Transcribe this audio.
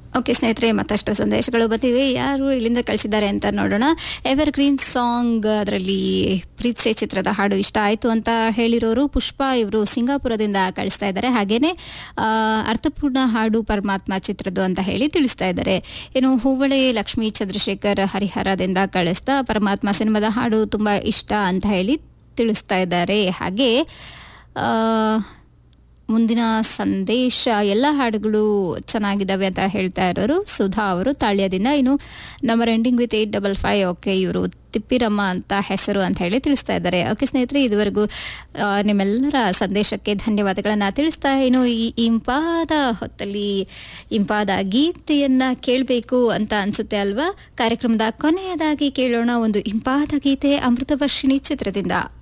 okay ಸ್ನೇಹಿತರೆ ಮತ್ತಷ್ಟು ಸಂದೇಶಗಳು ಬಂದಿವೆ ಯಾರು ಇಲ್ಲಿಂದ ಕಳಿಸಿದ್ದಾರೆ ಅಂತ ನೋಡೋಣ ಎವರ್ ಗ್ರೀನ್ ಸಾಂಗ್ ಅದರಲ್ಲಿ ಪ್ರೀತ್ಸೆ ಚಿತ್ರದ ಹಾಡು ಇಷ್ಟ ಆಯಿತು ಅಂತ ಹೇಳಿರೋರು ಪುಷ್ಪ ಇವರು ಸಿಂಗಾಪುರದಿಂದ ಕಳಿಸ್ತಾ ಇದ್ದಾರೆ ಹಾಗೇನೆ ಆ, ಅರ್ಥಪೂರ್ಣ ಹಾಡು ಪರಮಾತ್ಮ ಚಿತ್ರದ್ದು ಅಂತ ಹೇಳಿ ತಿಳಿಸ್ತಾ ಇದ್ದಾರೆ ಇನ್ನು ಹೂವಳೆ ಲಕ್ಷ್ಮೀ ಚಂದ್ರಶೇಖರ್ ಹರಿಹರದಿಂದ ಕಳಿಸ್ತಾ ಪರಮಾತ್ಮ ಸಿನಿಮಾದ ಹಾಡು ತುಂಬಾ ಇಷ್ಟ ಅಂತ ಹೇಳಿ ತಿಳಿಸ್ತಾ ಇದ್ದಾರೆ ಹಾಗೆ ಆ, ಮುಂದಿನ ಸಂದೇಶ ಎಲ್ಲ ಹಾಡುಗಳು ಚೆನ್ನಾಗಿದ್ದಾವೆ ಅಂತ ಹೇಳ್ತಾ ಇರೋರು ಸುಧಾ ಅವರು ತಾಳ್ಯದಿಂದ ಇನ್ನು number ending with eight double five okay ಇವರು ತಿಪ್ಪಿರಮ್ಮ ಅಂತ ಹೆಸರು ಅಂತ ಹೇಳಿ ತಿಳಿಸ್ತಾ ಇದ್ದಾರೆ ಓಕೆ ಸ್ನೇಹಿತರೆ ಇದುವರೆಗೂ ಆ, ನಿಮ್ಮೆಲ್ಲರ ಸಂದೇಶಕ್ಕೆ ಧನ್ಯವಾದಗಳನ್ನ ತಿಳಿಸ್ತಾ ಇನ್ನು ಈ ಇಂಪಾದ ಹೊತ್ತಲ್ಲಿ ಇಂಪಾದ ಗೀತೆಯನ್ನ ಕೇಳಬೇಕು ಅಂತ ಅನ್ಸುತ್ತೆ ಅಲ್ವಾ ಕಾರ್ಯಕ್ರಮದ ಕೊನೆಯದಾಗಿ ಕೇಳೋಣ ಒಂದು ಇಂಪಾದ ಗೀತೆ ಅಮೃತವರ್ಷಿಣಿ ಚಿತ್ರದಿಂದ